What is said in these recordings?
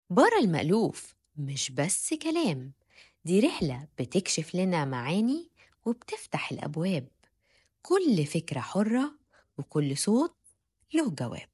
برا المألوف مش بس كلام دي رحلة بتكشف لنا معاني وبتفتح الأبواب كل فكرة حرة وكل صوت له جواب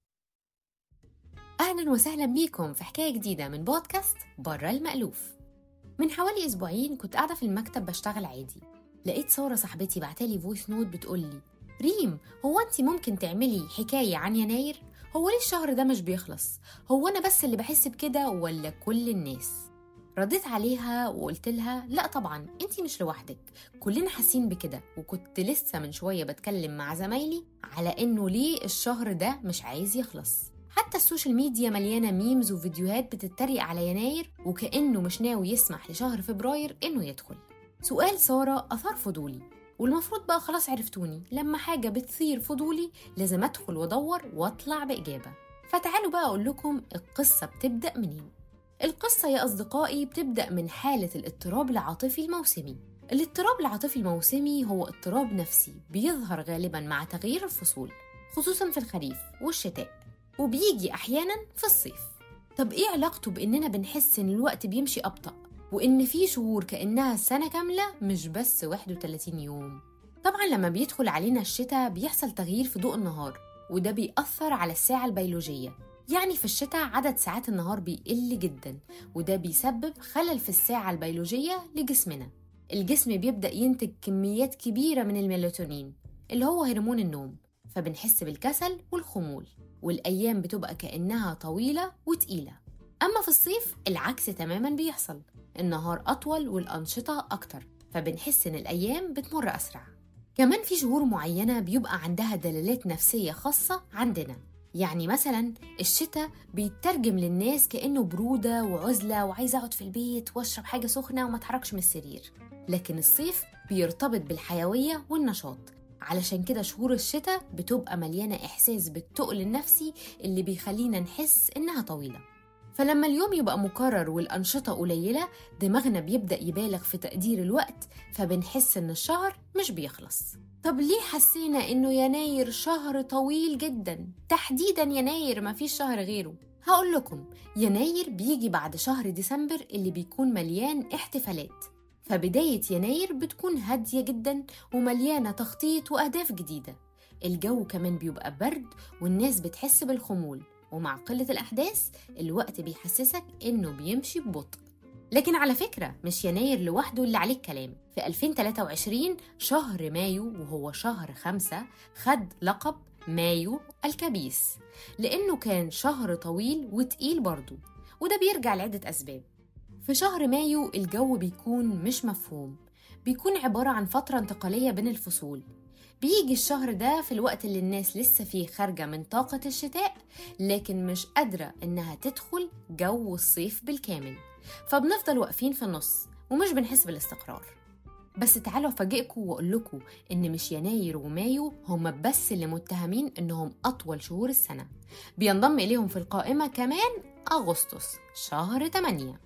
أهلا وسهلا بيكم في حكاية جديدة من بودكاست برا المألوف من حوالي أسبوعين كنت قاعدة في المكتب بشتغل عادي لقيت سارة صاحبتي بعتلي فويس نوت بتقولي ريم هو أنت ممكن تعملي حكاية عن يناير؟ هو ليه الشهر ده مش بيخلص؟ هو أنا بس اللي بحس بكده ولا كل الناس؟ رديت عليها وقلت لها لا طبعا انتي مش لوحدك كلنا حاسين بكده وكنت لسه من شوية بتكلم مع زمايلي على انه ليه الشهر ده مش عايز يخلص حتى السوشيال ميديا مليانة ميمز وفيديوهات بتتريق على يناير وكأنه مش ناوي يسمح لشهر فبراير انه يدخل سؤال سارة أثار فضولي والمفروض بقى خلاص عرفتوني لما حاجة بتثير فضولي لازم أدخل وأدور وأطلع بإجابة فتعالوا بقى أقول لكم القصة بتبدأ منين القصة يا أصدقائي بتبدأ من حالة الاضطراب العاطفي الموسمي الاضطراب العاطفي الموسمي هو اضطراب نفسي بيظهر غالبا مع تغيير الفصول خصوصا في الخريف والشتاء وبيجي أحيانا في الصيف طب إيه علاقته بإننا بنحس إن الوقت بيمشي أبطأ وإن في شهور كأنها سنة كاملة مش بس 31 يوم طبعا لما بيدخل علينا الشتاء بيحصل تغيير في ضوء النهار وده بيأثر على الساعة البيولوجية يعني في الشتاء عدد ساعات النهار بيقل جدا وده بيسبب خلل في الساعة البيولوجية لجسمنا الجسم بيبدأ ينتج كميات كبيرة من الميلاتونين اللي هو هرمون النوم فبنحس بالكسل والخمول والأيام بتبقى كأنها طويلة وتقيلة أما في الصيف العكس تماما بيحصل النهار أطول والأنشطة أكتر فبنحس إن الأيام بتمر أسرع كمان في شهور معينة بيبقى عندها دلالات نفسية خاصة عندنا يعني مثلا الشتاء بيترجم للناس كأنه برودة وعزلة وعايز أقعد في البيت وأشرب حاجة سخنة وما أتحركش من السرير لكن الصيف بيرتبط بالحيوية والنشاط علشان كده شهور الشتاء بتبقى مليانة إحساس بالتقل النفسي اللي بيخلينا نحس إنها طويلة فلما اليوم يبقى مكرر والأنشطة قليلة دماغنا بيبدأ يبالغ في تقدير الوقت فبنحس إن الشهر مش بيخلص طب ليه حسينا إنه يناير شهر طويل جدا تحديدا يناير ما فيش شهر غيره هقول لكم يناير بيجي بعد شهر ديسمبر اللي بيكون مليان احتفالات فبداية يناير بتكون هادية جدا ومليانة تخطيط وأهداف جديدة الجو كمان بيبقى برد والناس بتحس بالخمول ومع قلة الأحداث الوقت بيحسسك إنه بيمشي ببطء لكن على فكرة مش يناير لوحده اللي عليه الكلام في 2023 شهر مايو وهو شهر خمسة خد لقب مايو الكبيس لأنه كان شهر طويل وتقيل برضه وده بيرجع لعدة أسباب في شهر مايو الجو بيكون مش مفهوم بيكون عبارة عن فترة انتقالية بين الفصول بيجي الشهر ده في الوقت اللي الناس لسه فيه خارجة من طاقة الشتاء لكن مش قادرة إنها تدخل جو الصيف بالكامل فبنفضل واقفين في النص ومش بنحس بالاستقرار بس تعالوا أفاجئكم وأقول لكم إن مش يناير ومايو هما بس اللي متهمين إنهم أطول شهور السنة بينضم إليهم في القائمة كمان أغسطس شهر 8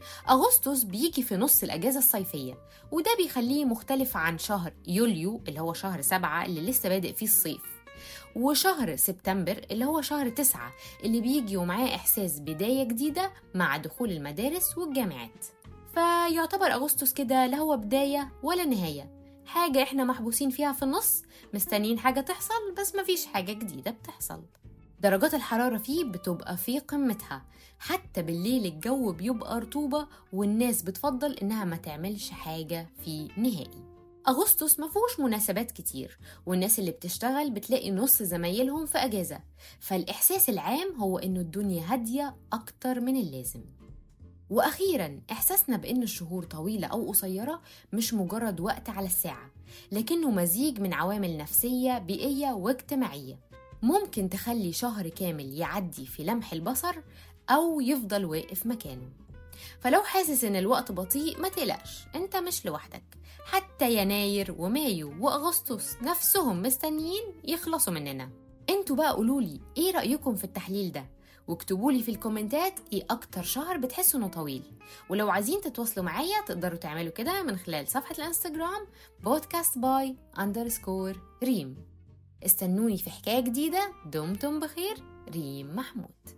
أغسطس بيجي في نص الأجازة الصيفية وده بيخليه مختلف عن شهر يوليو اللي هو شهر سبعة اللي لسه بادئ فيه الصيف وشهر سبتمبر اللي هو شهر تسعة اللي بيجي ومعاه إحساس بداية جديدة مع دخول المدارس والجامعات فيعتبر أغسطس كده لا هو بداية ولا نهاية حاجة إحنا محبوسين فيها في النص مستنيين حاجة تحصل بس مفيش حاجة جديدة بتحصل درجات الحرارة فيه بتبقى في قمتها حتى بالليل الجو بيبقى رطوبة والناس بتفضل إنها ما تعملش حاجة فيه نهائي أغسطس مفهوش مناسبات كتير والناس اللي بتشتغل بتلاقي نص زمايلهم في أجازة فالإحساس العام هو إنه الدنيا هادية أكتر من اللازم وأخيرا إحساسنا بإن الشهور طويلة أو قصيرة مش مجرد وقت على الساعة لكنه مزيج من عوامل نفسية بيئية واجتماعية ممكن تخلي شهر كامل يعدي في لمح البصر أو يفضل واقف مكانه فلو حاسس إن الوقت بطيء ما تقلقش أنت مش لوحدك حتى يناير ومايو وأغسطس نفسهم مستنيين يخلصوا مننا انتوا بقى قولولي ايه رأيكم في التحليل ده واكتبولي في الكومنتات ايه اكتر شهر بتحسوا انه طويل ولو عايزين تتواصلوا معايا تقدروا تعملوا كده من خلال صفحة الانستجرام بودكاست باي اندرسكور ريم استنوني في حكاية جديدة دمتم بخير ريم محمود